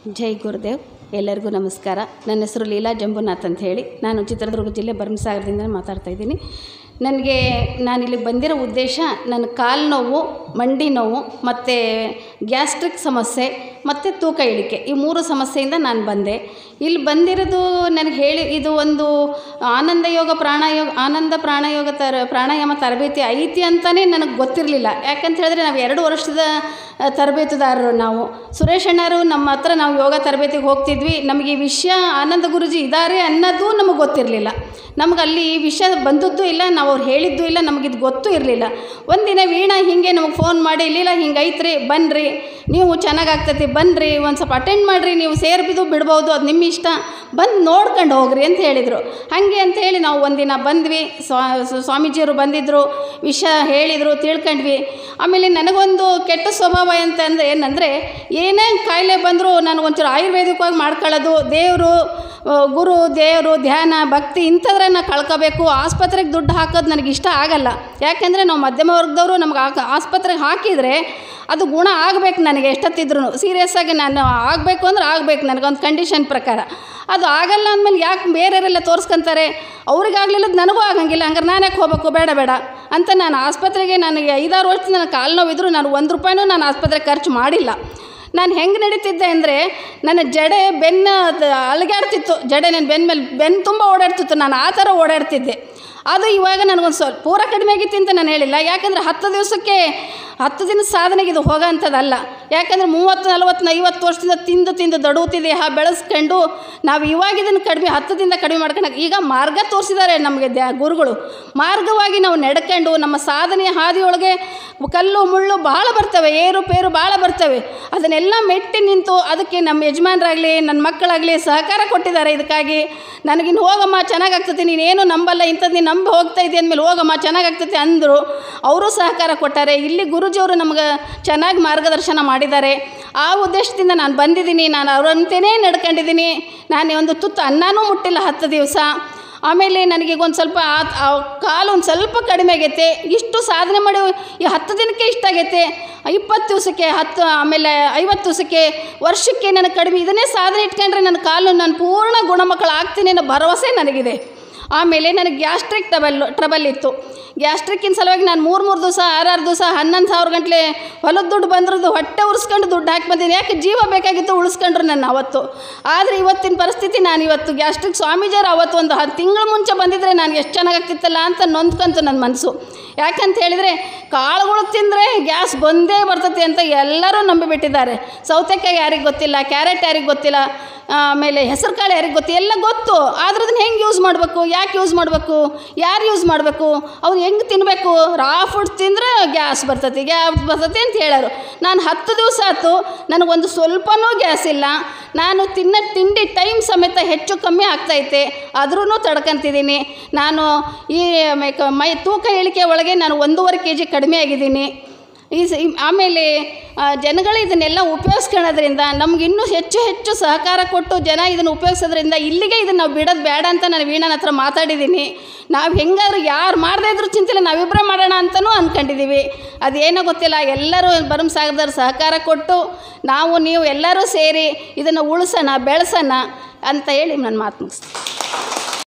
ಜೈ ಗುರುದೇವ್ ಎಲ್ಲರಿಗೂ ನಮಸ್ಕಾರ ನನ್ನ ಹೆಸರು ಲೀಲಾ ಜಂಬುನಾಥ್ ಅಂತ ಹೇಳಿ ನಾನು ಚಿತ್ರದುರ್ಗ ಜಿಲ್ಲೆ ಭರಮಸಾಗರದಿಂದ ಮಾತಾಡ್ತಾ ಇದ್ದೀನಿ ನನಗೆ ನಾನು ಇಲ್ಲಿಗೆ ಬಂದಿರೋ ಉದ್ದೇಶ ನನ್ನ ಕಾಲು ನೋವು ಮಂಡಿ ನೋವು ಮತ್ತು ಗ್ಯಾಸ್ಟ್ರಿಕ್ ಸಮಸ್ಯೆ ಮತ್ತು ತೂಕ ಇಳಿಕೆ ಈ ಮೂರು ಸಮಸ್ಯೆಯಿಂದ ನಾನು ಬಂದೆ ಇಲ್ಲಿ ಬಂದಿರೋದು ನನಗೆ ಹೇಳಿ ಇದು ಒಂದು ಆನಂದ ಯೋಗ ಪ್ರಾಣಾಯೋಗ ಆನಂದ ಪ್ರಾಣಾಯೋಗ ತರ ಪ್ರಾಣಾಯಾಮ ತರಬೇತಿ ಐತಿ ಅಂತಲೇ ನನಗೆ ಗೊತ್ತಿರಲಿಲ್ಲ ಯಾಕಂತ ಹೇಳಿದ್ರೆ ನಾವು ಎರಡು ವರ್ಷದ ಆ, ತರಬೇತುದಾರರು ನಾವು ಸುರೇಶ್ ಅಣ್ಣರು ನಮ್ಮ ಹತ್ರ ನಾವು ಯೋಗ ತರಬೇತಿಗೆ ಹೋಗ್ತಿದ್ವಿ ನಮಗೆ ಈ ವಿಷಯ ಆನಂದ ಗುರುಜಿ ಇದ್ದಾರೆ ಅನ್ನೋದು ನಮಗೆ ಗೊತ್ತಿರಲಿಲ್ಲ ನಮ್ಗೆ ಅಲ್ಲಿ ಈ ವಿಷಯ ಬಂದದ್ದು ಇಲ್ಲ ನಾವು ಅವ್ರು ಹೇಳಿದ್ದು ಇಲ್ಲ ನಮಗಿದು ಗೊತ್ತೂ ಇರಲಿಲ್ಲ ಒಂದಿನ ವೀಣಾ ಹೀಗೆ ನಮಗೆ ಫೋನ್ ಮಾಡಿ ಇಲ್ಲಿಲ್ಲ ಹಿಂಗೆ ಐತ್ರಿ ಬನ್ನಿರಿ ನೀವು ಚೆನ್ನಾಗಿ ಆಗ್ತೈತಿ ಬನ್ನಿರಿ ಒಂದು ಸ್ವಲ್ಪ ಅಟೆಂಡ್ ಮಾಡಿರಿ ನೀವು ಸೇರ್ಬಿದ್ದು ಬಿಡ್ಬೋದು ಅದು ನಿಮ್ಮ ಇಷ್ಟ ಬಂದು ನೋಡ್ಕೊಂಡು ಹೋಗ್ರಿ ಅಂತ ಹೇಳಿದರು ಹಾಗೆ ಅಂತ ಹೇಳಿ ನಾವು ಒಂದಿನ ಬಂದ್ವಿ ಸ್ವಾ ಸ್ವಾಮೀಜಿಯವರು ಬಂದಿದ್ದರು ವಿಷಯ ಹೇಳಿದರು ತಿಳ್ಕೊಂಡ್ವಿ ಆಮೇಲೆ ನನಗೊಂದು ಕೆಟ್ಟ ಸ್ವಭಾವ ಅಂತಂದ್ರೆ ಏನಂದರೆ ಏನೇ ಕಾಯಿಲೆ ಬಂದರೂ ನನಗೊಂಚೂರು ಆಯುರ್ವೇದಿಕವಾಗಿ ಮಾಡ್ಕೊಳ್ಳೋದು ದೇವರು ಆ, ಗುರು ದೇವರು ಧ್ಯಾನ ಭಕ್ತಿ ಇಂಥದ್ರನ್ನ ಕಳ್ಕೋಬೇಕು ಆಸ್ಪತ್ರೆಗೆ ದುಡ್ಡು ಹಾಕೋದು ನನಗೆ ಇಷ್ಟ ಆಗಲ್ಲ ಯಾಕೆಂದರೆ ನಾವು ಮಧ್ಯಮ ವರ್ಗದವರು ನಮ್ಗೆ ಆಗ ಆಸ್ಪತ್ರೆಗೆ ಹಾಕಿದರೆ ಅದು ಗುಣ ಆಗಬೇಕು ನನಗೆ ಎಷ್ಟೊತ್ತಿದ್ರು ಸೀರಿಯಸ್ ಆಗಿ ನಾನು ಆಗಬೇಕು ಅಂದ್ರೆ ಆಗಬೇಕು ನನಗೊಂದು ಕಂಡೀಷನ್ ಪ್ರಕಾರ ಅದು ಆಗಲ್ಲ ಅಂದಮೇಲೆ ಯಾಕೆ ಬೇರೆಯವರೆಲ್ಲ ತೋರಿಸ್ಕೊಂತಾರೆ ಅವ್ರಿಗಾಗಲಿಲ್ಲ ನನಗೂ ಆಗಂಗಿಲ್ಲ ಹಂಗಾರೆ ನಾನು ಯಾಕೆ ಹೋಗ್ಬೇಕು ಬೇಡ ಬೇಡ ಅಂತ ನಾನು ಆಸ್ಪತ್ರೆಗೆ ನನಗೆ ಐದಾರು ವರ್ಷ ನನ್ನ ಕಾಲು ನೋವಿದ್ರು ನಾನು ಒಂದು ರೂಪಾಯಿನೂ ನಾನು ಆಸ್ಪತ್ರೆಗೆ ಖರ್ಚು ಮಾಡಿಲ್ಲ ನಾನು ಹೆಂಗೆ ನಡೀತಿದ್ದೆ ಅಂದರೆ ನನ್ನ ಜಡೆ ಬೆನ್ನು ಅದು ಅಲಗಾಡ್ತಿತ್ತು ಜಡೆ ನನ್ನ ಬೆನ್ನ ಮೇಲೆ ಬೆನ್ನು ತುಂಬ ಓಡಾಡ್ತಿತ್ತು ನಾನು ಆ ಥರ ಓಡಾಡ್ತಿದ್ದೆ ಅದು ಇವಾಗ ನನಗೊಂದು ಸ್ವಲ್ಪ ಪೂರ ಕಡಿಮೆ ಆಗಿತ್ತು ಅಂತ ನಾನು ಹೇಳಿಲ್ಲ ಯಾಕಂದರೆ ಹತ್ತು ದಿವಸಕ್ಕೆ ಹತ್ತು ದಿನದ ಸಾಧನೆಗೆ ಇದು ಹೋಗೋ ಅಂಥದ್ದಲ್ಲ ಯಾಕಂದರೆ ಮೂವತ್ತು ನಲವತ್ತು ಐವತ್ತು ವರ್ಷದಿಂದ ತಿಂದು ತಿಂದು ದಡುತ್ತಿ ದೇಹ ಬೆಳೆಸ್ಕೊಂಡು ನಾವು ಇವಾಗ ಇದನ್ನು ಕಡಿಮೆ ಹತ್ತು ದಿನದ ಕಡಿಮೆ ಮಾಡ್ಕೊಂಡು ಈಗ ಮಾರ್ಗ ತೋರಿಸಿದ್ದಾರೆ ನಮಗೆ ದ್ಯಾ ಗುರುಗಳು ಮಾರ್ಗವಾಗಿ ನಾವು ನಡ್ಕೊಂಡು ನಮ್ಮ ಸಾಧನೆಯ ಹಾದಿಯೊಳಗೆ ಕಲ್ಲು ಮುಳ್ಳು ಭಾಳ ಬರ್ತವೆ ಏರು ಪೇರು ಭಾಳ ಬರ್ತವೆ ಅದನ್ನೆಲ್ಲ ಮೆಟ್ಟಿ ನಿಂತು ಅದಕ್ಕೆ ನಮ್ಮ ಯಜಮಾನರಾಗಲಿ ನನ್ನ ಮಕ್ಕಳಾಗಲಿ ಸಹಕಾರ ಕೊಟ್ಟಿದ್ದಾರೆ ಇದಕ್ಕಾಗಿ ನನಗಿನ್ನು ಹೋಗಮ್ಮ ಚೆನ್ನಾಗಾಗ್ತದೆ ನೀನೇನು ನಂಬಲ್ಲ ಇಂಥದ್ದು ನೀನು ನಂಬಿ ಹೋಗ್ತಾ ಇದೆಯಾ ಅಂದಮೇಲೆ ಹೋಗಮ್ಮ ಚೆನ್ನಾಗಾಗ್ತದೆ ಅಂದರು ಅವರು ಸಹಕಾರ ಕೊಟ್ಟಾರೆ ಇಲ್ಲಿ ಗುರುಜಿಯವರು ನಮ್ಗೆ ಚೆನ್ನಾಗಿ ಮಾರ್ಗದರ್ಶನ ಮಾಡಿದ್ದಾರೆ ಆ ಉದ್ದೇಶದಿಂದ ನಾನು ಬಂದಿದ್ದೀನಿ ನಾನು ಅವರಂತೆಯೇ ನಡ್ಕೊಂಡಿದ್ದೀನಿ ನಾನು ಒಂದು ತುತ್ತು ಅನ್ನನೂ ಮುಟ್ಟಿಲ್ಲ ಹತ್ತು ದಿವಸ ಆಮೇಲೆ ನನಗೆ ಒಂದು ಸ್ವಲ್ಪ ಆ- ಆ ಕಾಲು ಒಂದು ಸ್ವಲ್ಪ ಕಡಿಮೆ ಆಗೈತೆ ಇಷ್ಟು ಸಾಧನೆ ಮಾಡಿ ಈ ಹತ್ತು ದಿನಕ್ಕೆ ಇಷ್ಟ ಆಗೈತೆ ಇಪ್ಪತ್ತು ದಿವಸಕ್ಕೆ ಹತ್ತು ಆಮೇಲೆ ಐವತ್ತು ದಿವಸಕ್ಕೆ ವರ್ಷಕ್ಕೆ ನನಗೆ ಕಡಿಮೆ ಇದನ್ನೇ ಸಾಧನೆ ಇಟ್ಕೊಂಡ್ರೆ ನನ್ನ ಕಾಲು ನಾನು ಪೂರ್ಣ ಗುಣಮಕ್ಕಳು ಆಗ್ತೀನಿ ಅನ್ನೋ ಭರವಸೆ ನನಗಿದೆ ಆಮೇಲೆ ನನಗೆ ಗ್ಯಾಸ್ಟ್ರಿಕ್ ಟ್ರಬಲ್ ಟ್ರಬಲ್ ಇತ್ತು ಗ್ಯಾಸ್ಟ್ರಿಕ್ಕಿನ ಸಲುವಾಗಿ ನಾನು ಮೂರು ಮೂರು ದಿವಸ ಆರಾರು ದಿವಸ ಹನ್ನೊಂದು ಸಾವಿರ ಗಂಟಲೆ ಹೊಲದ ದುಡ್ಡು ಬಂದ್ರದ್ದು ಹೊಟ್ಟೆ ಉರಿಸ್ಕೊಂಡು ದುಡ್ಡು ಹಾಕಿ ಬಂದೀನಿ ಯಾಕೆ ಜೀವ ಬೇಕಾಗಿತ್ತು ಉಳಿಸ್ಕೊಂಡ್ರು ನನ್ನ ಅವತ್ತು ಆದರೆ ಇವತ್ತಿನ ಪರಿಸ್ಥಿತಿ ನಾನು ಇವತ್ತು ಗ್ಯಾಸ್ಟ್ರಿಕ್ ಸ್ವಾಮೀಜಿಯವರು ಅವತ್ತು ಒಂದು ಹತ್ತು ತಿಂಗಳ ಮುಂಚೆ ಬಂದಿದ್ದರೆ ನಾನು ಎಷ್ಟು ಚೆನ್ನಾಗಾಗ್ತಿತ್ತಲ್ಲ ಅಂತ ನೊಂದ್ಕಂತು ನನ್ನ ಮನಸ್ಸು ಯಾಕಂತ ಹೇಳಿದರೆ ಕಾಳುಗಳು ತಿಂದರೆ ಗ್ಯಾಸ್ ಬಂದೇ ಬರ್ತೈತೆ ಅಂತ ಎಲ್ಲರೂ ನಂಬಿಬಿಟ್ಟಿದ್ದಾರೆ ಸೌತೆಕಾಯಿ ಯಾರಿಗೆ ಗೊತ್ತಿಲ್ಲ ಕ್ಯಾರೆಟ್ ಯಾರಿಗೆ ಗೊತ್ತಿಲ್ಲ ಆಮೇಲೆ ಹೆಸರು ಕಾಳು ಯಾರಿಗೆ ಗೊತ್ತು ಎಲ್ಲ ಗೊತ್ತು ಆದ್ರೆ ಅದನ್ನ ಹೆಂಗೆ ಯೂಸ್ ಮಾಡಬೇಕು ಯಾಕೆ ಯೂಸ್ ಮಾಡಬೇಕು ಯಾರು ಯೂಸ್ ಮಾಡಬೇಕು ಅವ್ರು ಹೆಂಗೆ ತಿನ್ನಬೇಕು ರಾ ಫುಡ್ ತಿಂದರೆ ಗ್ಯಾಸ್ ಬರ್ತೈತಿ ಗ್ಯಾಸ್ ಬರ್ತೈತಿ ಅಂತ ಹೇಳೋರು ನಾನು ಹತ್ತು ದಿವಸ ಆಯ್ತು ನನಗೊಂದು ಸ್ವಲ್ಪನೂ ಗ್ಯಾಸ್ ಇಲ್ಲ ನಾನು ತಿನ್ನೋ ತಿಂಡಿ ಟೈಮ್ ಸಮೇತ ಹೆಚ್ಚು ಕಮ್ಮಿ ಆಗ್ತೈತೆ ಆದ್ರೂ ತಡ್ಕೊಂತಿದ್ದೀನಿ ನಾನು ಈ ಮೇಕ- ಮೈ ತೂಕ ಇಳಿಕೆ ಒಳಗೆ ನಾನು ಒಂದೂವರೆ ಕೆ ಜಿ ಕಡಿಮೆ ಆಗಿದ್ದೀನಿ ಈ ಸ ಈ- ಆಮೇಲೆ ಆ, ಜನಗಳು ಇದನ್ನೆಲ್ಲ ಉಪಯೋಗಿಸ್ಕೊಳ್ಳೋದ್ರಿಂದ ನಮ್ಗೆ ಇನ್ನೂ ಹೆಚ್ಚು ಹೆಚ್ಚು ಸಹಕಾರ ಕೊಟ್ಟು ಜನ ಇದನ್ನು ಉಪಯೋಗಿಸೋದ್ರಿಂದ ಇಲ್ಲಿಗೆ ಇದನ್ನು ನಾವು ಬಿಡೋದು ಬೇಡ ಅಂತ ನಾನು ವೀಣನ ಹತ್ರ ಮಾತಾಡಿದ್ದೀನಿ ನಾವು ಹೆಂಗಾದ್ರೂ ಯಾರು ಮಾಡದೇ ಇದ್ರೂ ಚಿಂತಿಲ್ಲ ನಾವಿಬ್ಬರೇ ಮಾಡೋಣ ಅಂತಲೂ ಅಂದ್ಕೊಂಡಿದ್ದೀವಿ ಅದೇನೋ ಗೊತ್ತಿಲ್ಲ ಎಲ್ಲರೂ ಭರಮಸಾಗರದವ್ರು ಸಹಕಾರ ಕೊಟ್ಟು ನಾವು ನೀವು ಎಲ್ಲರೂ ಸೇರಿ ಇದನ್ನು ಉಳಿಸೋಣ ಬೆಳೆಸೋಣ ಅಂತ ಹೇಳಿ ನಾನು ಮಾತು ಮುಗಿಸ್ತೀನಿ